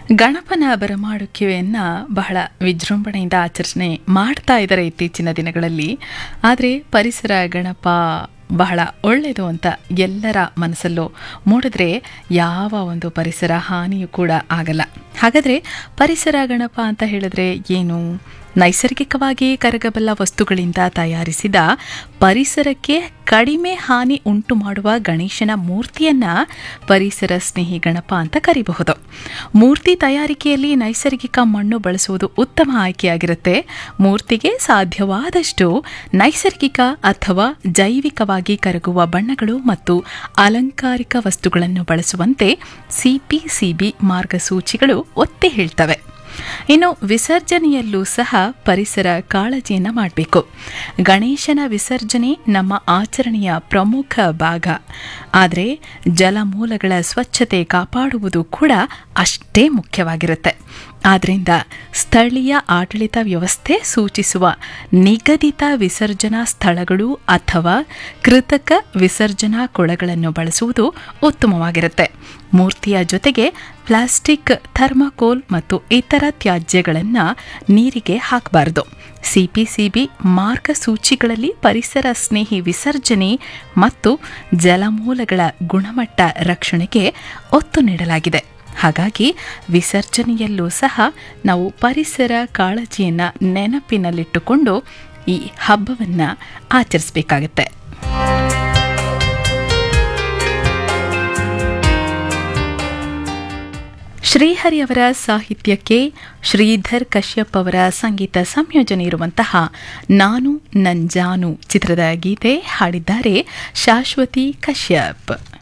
ಗಣಪನ ಬರಮಾಡುವಿಕೆಯನ್ನು ಬಹಳ ವಿಜೃಂಭಣೆಯಿಂದ ಆಚರಣೆ ಮಾಡ್ತಾ ಇದ್ದಾರೆ ಇತ್ತೀಚಿನ ದಿನಗಳಲ್ಲಿ ಆದರೆ ಪರಿಸರ ಗಣಪ ಬಹಳ ಒಳ್ಳೆಯದು ಅಂತ ಎಲ್ಲರ ಮನಸ್ಸಲ್ಲೂ ಮೂಡಿದ್ರೆ ಯಾವ ಒಂದು ಪರಿಸರ ಹಾನಿಯೂ ಕೂಡ ಆಗಲ್ಲ ಹಾಗಾದರೆ ಪರಿಸರ ಗಣಪ ಅಂತ ಹೇಳಿದ್ರೆ ಏನು ನೈಸರ್ಗಿಕವಾಗಿ ಕರಗಬಲ್ಲ ವಸ್ತುಗಳಿಂದ ತಯಾರಿಸಿದ ಪರಿಸರಕ್ಕೆ ಕಡಿಮೆ ಹಾನಿ ಉಂಟು ಮಾಡುವ ಗಣೇಶನ ಮೂರ್ತಿಯನ್ನ ಪರಿಸರ ಸ್ನೇಹಿ ಗಣಪ ಅಂತ ಕರಿಬಹುದು ಮೂರ್ತಿ ತಯಾರಿಕೆಯಲ್ಲಿ ನೈಸರ್ಗಿಕ ಮಣ್ಣು ಬಳಸುವುದು ಉತ್ತಮ ಆಯ್ಕೆಯಾಗಿರುತ್ತೆ ಮೂರ್ತಿಗೆ ಸಾಧ್ಯವಾದಷ್ಟು ನೈಸರ್ಗಿಕ ಅಥವಾ ಜೈವಿಕವಾಗಿ ಕರಗುವ ಬಣ್ಣಗಳು ಮತ್ತು ಅಲಂಕಾರಿಕ ವಸ್ತುಗಳನ್ನು ಬಳಸುವಂತೆ ಸಿಪಿಸಿಬಿ ಮಾರ್ಗಸೂಚಿಗಳು ಒತ್ತಿ ಹೇಳ್ತವೆ ಇನ್ನು ವಿಸರ್ಜನೆಯಲ್ಲೂ ಸಹ ಪರಿಸರ ಕಾಳಜಿಯನ್ನು ಮಾಡಬೇಕು ಗಣೇಶನ ವಿಸರ್ಜನೆ ನಮ್ಮ ಆಚರಣೆಯ ಪ್ರಮುಖ ಭಾಗ ಆದರೆ ಜಲಮೂಲಗಳ ಸ್ವಚ್ಛತೆ ಕಾಪಾಡುವುದು ಕೂಡ ಅಷ್ಟೇ ಮುಖ್ಯವಾಗಿರುತ್ತೆ ಆದ್ದರಿಂದ ಸ್ಥಳೀಯ ಆಡಳಿತ ವ್ಯವಸ್ಥೆ ಸೂಚಿಸುವ ನಿಗದಿತ ವಿಸರ್ಜನಾ ಸ್ಥಳಗಳು ಅಥವಾ ಕೃತಕ ವಿಸರ್ಜನಾ ಕೊಳಗಳನ್ನು ಬಳಸುವುದು ಉತ್ತಮವಾಗಿರುತ್ತೆ ಮೂರ್ತಿಯ ಜೊತೆಗೆ ಪ್ಲಾಸ್ಟಿಕ್ ಥರ್ಮಾಕೋಲ್ ಮತ್ತು ಇತರ ತ್ಯಾಜ್ಯಗಳನ್ನು ನೀರಿಗೆ ಹಾಕಬಾರದು ಸಿಪಿಸಿಬಿ ಮಾರ್ಗಸೂಚಿಗಳಲ್ಲಿ ಪರಿಸರ ಸ್ನೇಹಿ ವಿಸರ್ಜನೆ ಮತ್ತು ಜಲಮೂಲಗಳ ಗುಣಮಟ್ಟ ರಕ್ಷಣೆಗೆ ಒತ್ತು ನೀಡಲಾಗಿದೆ ಹಾಗಾಗಿ ವಿಸರ್ಜನೆಯಲ್ಲೂ ಸಹ ನಾವು ಪರಿಸರ ಕಾಳಜಿಯನ್ನು ನೆನಪಿನಲ್ಲಿಟ್ಟುಕೊಂಡು ಈ ಹಬ್ಬವನ್ನು ಆಚರಿಸಬೇಕಾಗತ್ತೆ ಶ್ರೀಹರಿ ಅವರ ಸಾಹಿತ್ಯಕ್ಕೆ ಶ್ರೀಧರ್ ಕಶ್ಯಪ್ ಅವರ ಸಂಗೀತ ಸಂಯೋಜನೆ ಇರುವಂತಹ ನಾನು ನಂಜಾನು ಚಿತ್ರದ ಗೀತೆ ಹಾಡಿದ್ದಾರೆ ಶಾಶ್ವತಿ ಕಶ್ಯಪ್